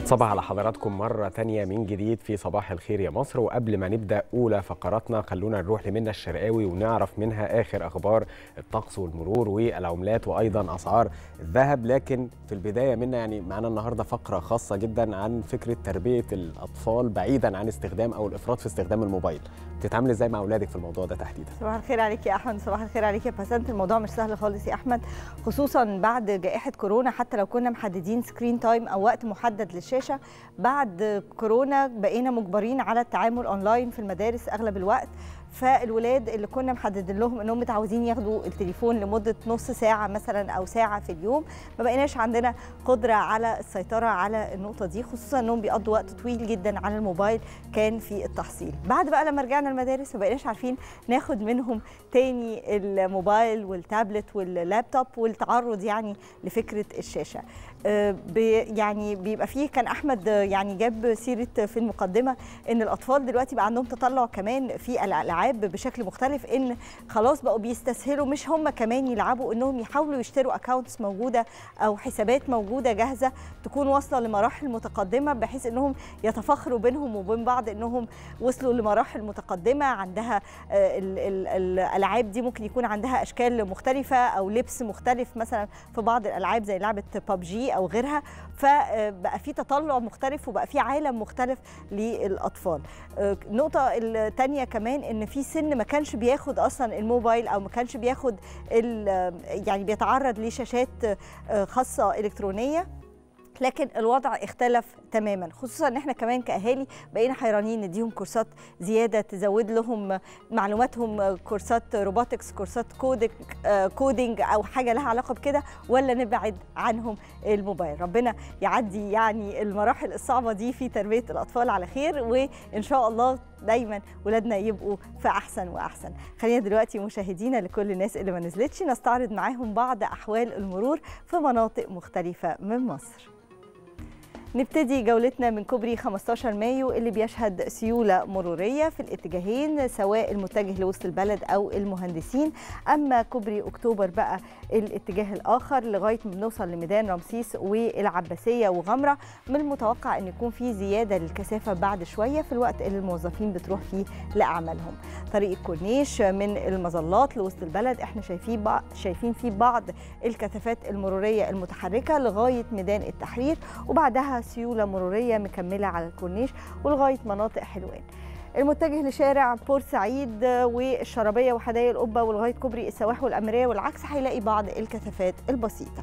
صباح على حضراتكم مرة تانية من جديد في صباح الخير يا مصر وقبل ما نبدأ أولى فقراتنا خلونا نروح لمنى الشرقاوي ونعرف منها آخر أخبار الطقس والمرور والعملات وأيضا أسعار الذهب لكن في البداية منا يعني معانا النهاردة فقرة خاصة جدا عن فكرة تربية الأطفال بعيدا عن استخدام أو الإفراط في استخدام الموبايل بتتعامل ازاي مع اولادك في الموضوع ده تحديدا صباح الخير عليك يا احمد صباح الخير عليك يا بسنت الموضوع مش سهل خالص يا احمد خصوصا بعد جائحه كورونا حتى لو كنا محددين سكرين تايم او وقت محدد للشاشه بعد كورونا بقينا مجبرين على التعامل اونلاين في المدارس اغلب الوقت فالولاد اللي كنا محددين لهم انهم متعودين ياخدوا التليفون لمده نص ساعه مثلا او ساعه في اليوم ما بقيناش عندنا قدره على السيطره على النقطه دي خصوصا انهم بيقضوا وقت طويل جدا على الموبايل كان في التحصيل بعد بقى لما رجعنا المدارس ما بقيناش عارفين ناخد منهم تاني الموبايل والتابلت واللابتوب والتعرض يعني لفكره الشاشه يعني بيبقى فيه كان احمد يعني جاب سيره في المقدمه ان الاطفال دلوقتي بقى عندهم تطلع كمان في الالعاب بشكل مختلف ان خلاص بقوا بيستسهلوا مش هم كمان يلعبوا انهم يحاولوا يشتروا اكونتس موجوده او حسابات موجوده جاهزه تكون واصله لمراحل متقدمه بحيث انهم يتفاخروا بينهم وبين بعض انهم وصلوا لمراحل متقدمه عندها ال ال الالعاب دي ممكن يكون عندها اشكال مختلفه او لبس مختلف مثلا في بعض الالعاب زي لعبه ببجي او غيرها فبقى في تطلع مختلف وبقى في عالم مختلف للاطفال النقطه الثانيه كمان ان في سن ما كانش بياخد اصلا الموبايل او ما كانش بياخد يعني بيتعرض لشاشات خاصه الكترونيه لكن الوضع اختلف تماما خصوصا ان احنا كمان كاهالي بقينا حيرانين نديهم كورسات زياده تزود لهم معلوماتهم كورسات روبوتكس كورسات كودك كودينج او حاجه لها علاقه بكده ولا نبعد عنهم الموبايل ربنا يعدي يعني المراحل الصعبه دي في تربيه الاطفال على خير وان شاء الله دايما ولادنا يبقوا في احسن واحسن خلينا دلوقتي مشاهدينا لكل الناس اللي ما نزلتش نستعرض معاهم بعض احوال المرور في مناطق مختلفه من مصر نبتدي جولتنا من كوبري 15 مايو اللي بيشهد سيولة مرورية في الاتجاهين سواء المتجه لوسط البلد أو المهندسين أما كوبري أكتوبر بقى الاتجاه الآخر لغاية ما بنوصل لميدان رمسيس والعباسية وغمرة من المتوقع أن يكون في زيادة للكثافة بعد شوية في الوقت اللي الموظفين بتروح فيه لأعمالهم طريق الكورنيش من المظلات لوسط البلد احنا شايفين بع... شايفين فيه بعض الكثافات المرورية المتحركة لغاية ميدان التحرير وبعدها سيولة مرورية مكملة على الكورنيش ولغاية مناطق حلوان المتجه لشارع بورسعيد والشرابية وحدائق القبة ولغاية كوبري السواح والأميرية والعكس هيلاقي بعض الكثافات البسيطة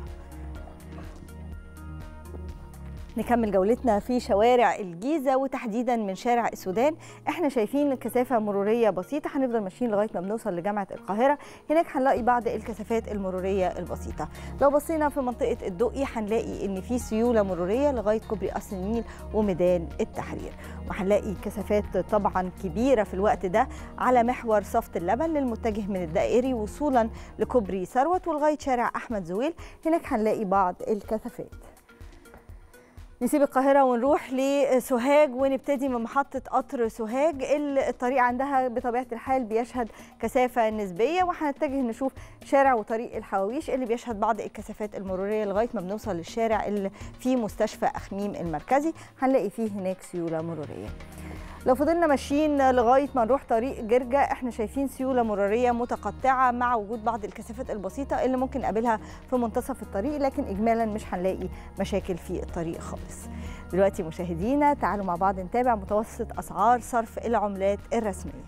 نكمل جولتنا في شوارع الجيزة وتحديدا من شارع السودان احنا شايفين كثافة مرورية بسيطة هنفضل ماشيين لغاية ما بنوصل لجامعة القاهرة هناك هنلاقي بعض الكثافات المرورية البسيطة لو بصينا في منطقة الدقي هنلاقي ان في سيولة مرورية لغاية كوبري قصر النيل وميدان التحرير وهنلاقي كثافات طبعا كبيرة في الوقت ده على محور صفت اللبن للمتجه من الدائري وصولا لكوبري ثروت ولغاية شارع أحمد زويل هناك هنلاقي بعض الكثافات نسيب القاهرة ونروح لسوهاج ونبتدي من محطة قطر سوهاج الطريق عندها بطبيعة الحال بيشهد كثافة نسبية وهنتجه نشوف شارع وطريق الحواويش اللي بيشهد بعض الكثافات المرورية لغاية ما بنوصل للشارع اللي فيه مستشفى أخميم المركزي هنلاقي فيه هناك سيولة مرورية لو فضلنا ماشيين لغايه ما نروح طريق جرجا احنا شايفين سيوله مروريه متقطعه مع وجود بعض الكثافات البسيطه اللي ممكن نقابلها في منتصف الطريق لكن اجمالا مش هنلاقي مشاكل في الطريق خالص. دلوقتي مشاهدينا تعالوا مع بعض نتابع متوسط اسعار صرف العملات الرسميه.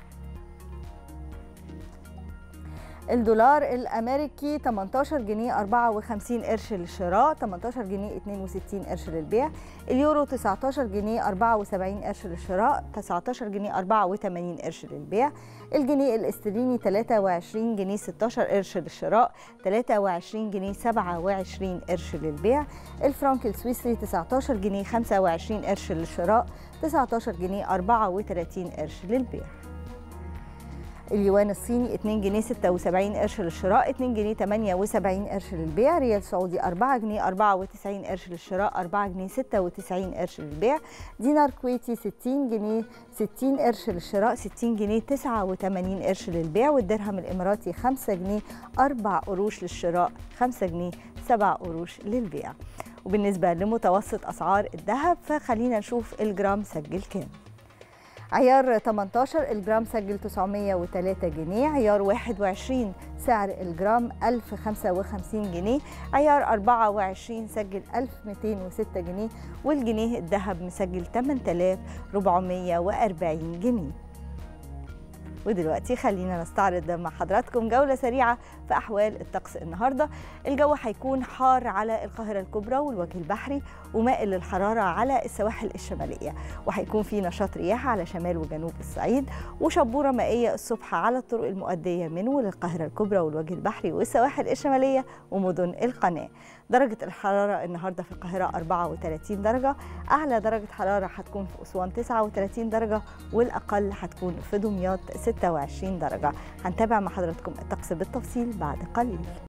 الدولار الامريكي 18 جنيه 54 قرش للشراء 18 جنيه 62 قرش للبيع اليورو 19 جنيه 74 قرش للشراء 19 جنيه 84 قرش للبيع الجنيه الاسترليني 23 جنيه 16 قرش للشراء 23 جنيه 27 قرش للبيع الفرنك السويسري 19 جنيه 25 قرش للشراء 19 جنيه 34 قرش للبيع اليوان الصيني 2 جنيه 76 قرش للشراء 2 جنيه 78 قرش للبيع ريال سعودي 4 جنيه 94 قرش للشراء 4 جنيه 96 قرش للبيع دينار كويتي 60 جنيه 60 قرش للشراء 60 جنيه 89 قرش للبيع والدرهم الاماراتي 5 جنيه 4 قروش للشراء 5 جنيه 7 قروش للبيع وبالنسبة لمتوسط أسعار الذهب فخلينا نشوف الجرام سجل كام عيار 18 الجرام سجل 903 جنيه عيار 21 سعر الجرام 1055 جنيه عيار 24 سجل 1206 جنيه والجنيه الذهب مسجل 8440 جنيه ودلوقتي خلينا نستعرض مع حضراتكم جولة سريعة في أحوال الطقس النهاردة الجو هيكون حار على القاهرة الكبرى والوجه البحري ومائل للحرارة على السواحل الشمالية وهيكون في نشاط رياح على شمال وجنوب الصعيد وشبورة مائية الصبح على الطرق المؤدية من وللقاهرة الكبرى والوجه البحري والسواحل الشمالية ومدن القناة درجة الحرارة النهاردة في القاهرة 34 درجة أعلى درجة حرارة هتكون في أسوان 39 درجة والأقل هتكون في دمياط 26 درجة هنتابع مع حضراتكم الطقس بالتفصيل بعد قليل